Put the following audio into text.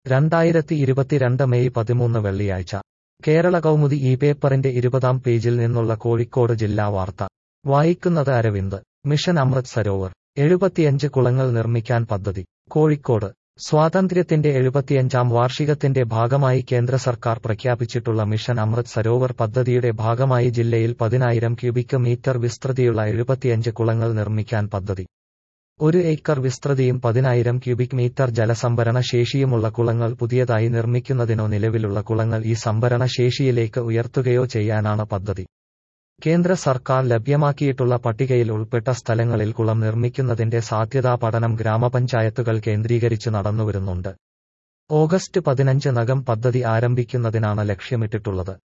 രണ്ടായിരത്തി ഇരുപത്തിരണ്ട് മെയ് പതിമൂന്ന് വെള്ളിയാഴ്ച കേരള കൗമുദി ഈ പേപ്പറിന്റെ ഇരുപതാം പേജിൽ നിന്നുള്ള കോഴിക്കോട് ജില്ലാ വാർത്ത വായിക്കുന്നത് അരവിന്ദ് മിഷൻ അമൃത് സരോവർ എഴുപത്തിയഞ്ച് കുളങ്ങൾ നിർമ്മിക്കാൻ പദ്ധതി കോഴിക്കോട് സ്വാതന്ത്ര്യത്തിന്റെ എഴുപത്തിയഞ്ചാം വാർഷികത്തിന്റെ ഭാഗമായി കേന്ദ്ര സർക്കാർ പ്രഖ്യാപിച്ചിട്ടുള്ള മിഷൻ അമൃത് സരോവർ പദ്ധതിയുടെ ഭാഗമായി ജില്ലയിൽ പതിനായിരം ക്യൂബിക് മീറ്റർ വിസ്തൃതിയുള്ള എഴുപത്തിയഞ്ച് കുളങ്ങൾ നിർമ്മിക്കാൻ പദ്ധതി ഒരു ഏക്കർ വിസ്തൃതിയും പതിനായിരം ക്യൂബിക് മീറ്റർ ജലസംഭരണ ശേഷിയുമുള്ള കുളങ്ങൾ പുതിയതായി നിർമ്മിക്കുന്നതിനോ നിലവിലുള്ള കുളങ്ങൾ ഈ സംഭരണ ശേഷിയിലേക്ക് ഉയർത്തുകയോ ചെയ്യാനാണ് പദ്ധതി കേന്ദ്ര സർക്കാർ ലഭ്യമാക്കിയിട്ടുള്ള പട്ടികയിൽ ഉൾപ്പെട്ട സ്ഥലങ്ങളിൽ കുളം നിർമ്മിക്കുന്നതിന്റെ സാധ്യതാ പഠനം ഗ്രാമപഞ്ചായത്തുകൾ കേന്ദ്രീകരിച്ച് നടന്നുവരുന്നുണ്ട് ഓഗസ്റ്റ് പതിനഞ്ച് നകം പദ്ധതി ആരംഭിക്കുന്നതിനാണ് ലക്ഷ്യമിട്ടിട്ടുള്ളത്